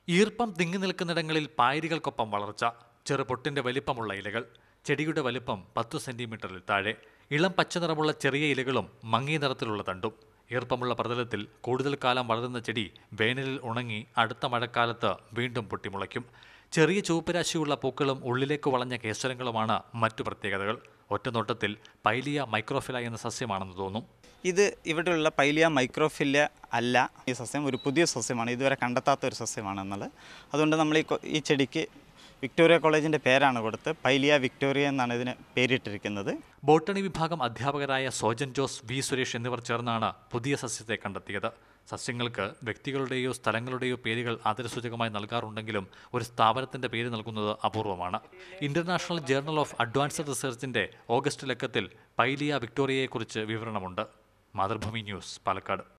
ഈർപ്പം തിങ്ങി നിൽക്കുന്നിടങ്ങളിൽ പായരികൾക്കൊപ്പം വളർച്ച ചെറുപൊട്ടിന്റെ വലിപ്പമുള്ള ഇലകൾ ചെടിയുടെ വലിപ്പം പത്തു സെന്റിമീറ്ററിൽ താഴെ ഇളം പച്ച നിറമുള്ള ചെറിയ ഇലകളും മങ്ങിയ നിറത്തിലുള്ള തണ്ടും ഈർപ്പമുള്ള പ്രതലത്തിൽ കൂടുതൽ കാലം വളരുന്ന ചെടി വേനലിൽ ഉണങ്ങി അടുത്ത മഴക്കാലത്ത് വീണ്ടും പൊട്ടിമുളയ്ക്കും ചെറിയ ചുവപ്പ് രാശിയുള്ള പൂക്കളും ഉള്ളിലേക്ക് വളഞ്ഞ കേസരങ്ങളുമാണ് മറ്റു പ്രത്യേകതകൾ ഒറ്റനോട്ടത്തിൽ പൈലിയ മൈക്രോഫില എന്ന സസ്യമാണെന്ന് തോന്നും ഇത് ഇവിടെയുള്ള പൈലിയ മൈക്രോഫില്ല അല്ല ഈ സസ്യം ഒരു പുതിയ സസ്യമാണ് ഇതുവരെ കണ്ടെത്താത്ത ഒരു സസ്യമാണ് എന്നുള്ളത് അതുകൊണ്ട് നമ്മൾ ഈ കൊ- ഈ ചെടിക്ക് വിക്ടോറിയ കോളേജിൻ്റെ പേരാണ് കൊടുത്ത് പൈലിയ വിക്ടോറിയ എന്നാണ് ഇതിന് പേരിട്ടിരിക്കുന്നത് ബോട്ടണി വിഭാഗം അധ്യാപകരായ സോജൻ ജോസ് വി സുരേഷ് എന്നിവർ ചേർന്നാണ് പുതിയ സസ്യത്തെ കണ്ടെത്തിയത് സസ്യങ്ങൾക്ക് വ്യക്തികളുടെയോ സ്ഥലങ്ങളുടെയോ പേരുകൾ ആദരസൂചകമായി നൽകാറുണ്ടെങ്കിലും ഒരു സ്ഥാപനത്തിന്റെ പേര് നൽകുന്നത് അപൂർവമാണ് ഇന്റർനാഷണൽ ജേർണൽ ഓഫ് അഡ്വാൻസ്ഡ് റിസർച്ചിന്റെ ഓഗസ്റ്റ് ലക്കത്തിൽ പൈലിയ വിക്ടോറിയയെക്കുറിച്ച് വിവരണമുണ്ട് മാതൃഭൂമി ന്യൂസ് പാലക്കാട്